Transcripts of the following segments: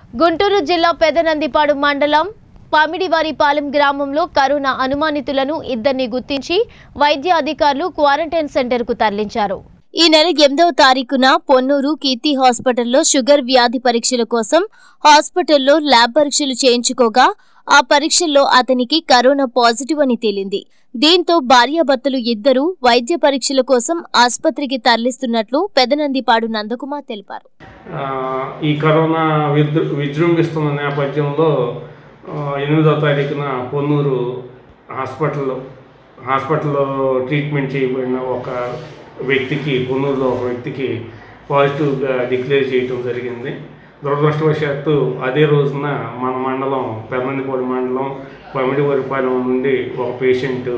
గుంటూరు జిల్లా పెదనందిపాడు మండలం పామిడివారిపాలెం గ్రామంలో కరోనా అనుమానితులను ఇద్దరిని గుర్తించి వైద్య అధికారులు క్వారంటైన్ సెంటర్కు తరలించారు ఈ నెల ఎనిమిదవ తారీఖున పొన్నూరు కీర్తి హాస్పిటల్లో షుగర్ వ్యాధి పరీక్షల కోసం హాస్పిటల్లో ల్యాబ్ పరీక్షలు చేయించుకోగా ఆ పరీక్షల్లో అతనికి కరోనా పాజిటివ్ అని తేలింది దీంతో భార్యాభర్తలు ఇద్దరూ వైద్య పరీక్షల కోసం ఆసుపత్రికి తరలిస్తున్నట్లు పెదనందిపాడు నందకుమార్ తెలిపారు ఆ, ఈ కరోనా విజృ విజృంభిస్తున్న నేపథ్యంలో ఆ, ఎనిమిదో తారీఖున పొన్నూరు హాస్పిటల్లో హాస్పిటల్లో ట్రీట్మెంట్ చేయబడిన ఒక వ్యక్తికి పొన్నూరులో ఒక వ్యక్తికి పాజిటివ్గా డిక్లేర్ చేయటం జరిగింది దురదృష్టవశాత్తు అదే రోజున మన మండలం పెర్నందిపూడి మండలం పమిడివరిపాలెం నుండి ఒక పేషెంట్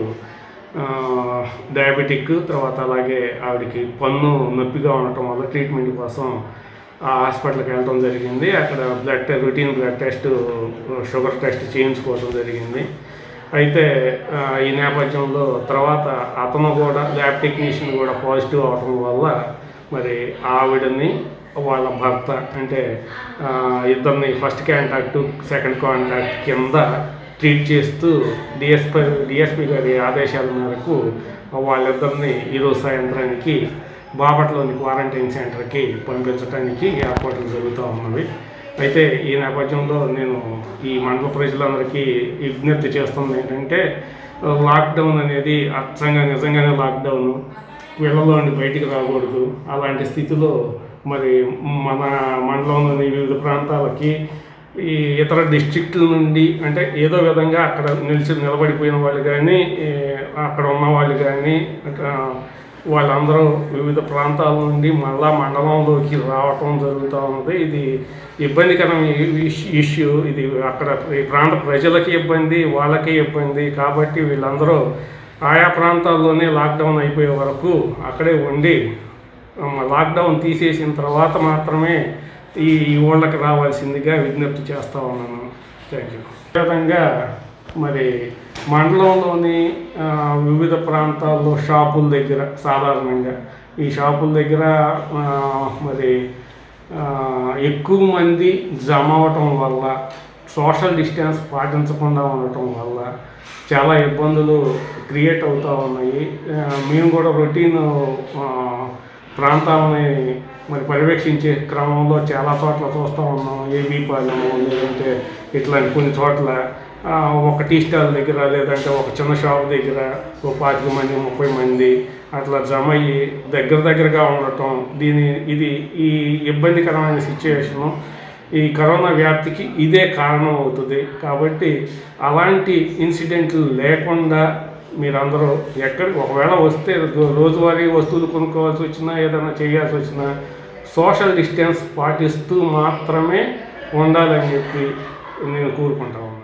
డయాబెటిక్ తర్వాత అలాగే ఆవిడకి పన్ను నొప్పిగా ఉండటం వల్ల ట్రీట్మెంట్ కోసం ఆ హాస్పిటల్కి వెళ్ళడం జరిగింది అక్కడ బ్లడ్ టె- routine blood test sugar test చేయించుకోవడం జరిగింది అయితే ఆ, ఈ నేపథ్యంలో తర్వాత అతను కూడా ల్యాబ్ టెక్నీషియన్ కూడా పాజిటివ్ అవటం వల్ల మరి ఆవిడని వాళ్ళ భర్త అంటే ఆ, ఇద్దరిని ఫస్ట్ కాంటాక్ట్ సెకండ్ కాంటాక్ట్ కింద ట్రీట్ చేస్తూ డిఎస్పీ డిఎస్పీ గారి ఆదేశాల మేరకు వాళ్ళిద్దరిని ఈరోజు సాయంత్రానికి బాపట్లోని క్వారంటైన్ సెంటర్కి పంపించడానికి ఏర్పాట్లు జరుగుతూ ఉన్నవి అయితే ఈ నేపథ్యంలో నేను ఈ మండల ప్రజలందరికీ విజ్ఞప్తి చేస్తుంది ఏంటంటే లాక్డౌన్ అనేది అచ్చంగా నిజంగానే లాక్డౌన్ వీళ్ళలో నుండి బయటికి రాకూడదు అలాంటి స్థితిలో మరి మన మండలంలోని వివిధ ప్రాంతాలకి ఈ ఇతర డిస్ట్రిక్టుల నుండి అంటే ఏదో విధంగా అక్కడ నిలిచి నిలబడిపోయిన వాళ్ళు కానీ ఈ అక్కడ ఉన్న వాళ్ళు కానీ అట్లా వాళ్ళందరూ వివిధ ప్రాంతాల నుండి మళ్ళా మండలంలోకి రావటం జరుగుతూ ఉంది ఇది ఇబ్బందికరమైన ఇష్- ఇష్యూ ఇది అక్కడ ఈ ప్రాంత ప్రజలకి ఇబ్బంది వాళ్ళకి ఇబ్బంది కాబట్టి వీళ్ళందరూ ఆయా ప్రాంతాల్లోనే లాక్డౌన్ అయిపోయే వరకు అక్కడే ఉండి ఆ, లాక్డౌన్ తీసేసిన తర్వాత మాత్రమే ఈ ఈ ఊళ్ళకి రావాల్సిందిగా విజ్ఞప్తి చేస్తూ ఉన్నాను థ్యాంక్ యూ అదేవిధంగా మరి మండలంలోని ఆ, వివిధ ప్రాంతాల్లో షాపుల దగ్గర సాధారణంగా ఈ షాపుల దగ్గర ఆ, మరి ఆ, ఎక్కువ మంది జమ అవటం వల్ల సోషల్ డిస్టెన్స్ పాటించకుండా ఉండటం వల్ల చాలా ఇబ్బందులు క్రియేట్ అవుతూ ఉన్నాయి ఆ, మేము కూడా రొటీన్ ప్రాంతాలని మరి పర్యవేక్షించే క్రమంలో చాలా చోట్ల చూస్తూ ఉన్నాం ఏబీ పాలెము లేదంటే ఇట్లాంటి కొన్ని చోట్ల ఆ, ఒక టీ స్టాల్ దగ్గర లేదంటే ఒక చిన్న షాప్ దగ్గర ఒక పాతిక మంది ముప్పై మంది అట్లా జమ అయ్యి దగ్గర దగ్గరగా ఉండటం దీని ఇది ఈ ఇబ్బందికరమైన సిచ్యువేషను ఈ కరోనా వ్యాప్తికి ఇదే కారణం అవుతుంది కాబట్టి అలాంటి ఇన్సిడెంట్లు లేకుండా మీరందరూ ఎక్కడికి ఒకవేళ వస్తే రో- రోజువారీ వస్తువులు కొనుక్కోవాల్సి వచ్చినా ఏదైనా చేయాల్సి వచ్చినా సోషల్ డిస్టెన్స్ పాటిస్తూ మాత్రమే ఉండాలని చెప్పి నేను కోరుకుంటా ఉన్నాను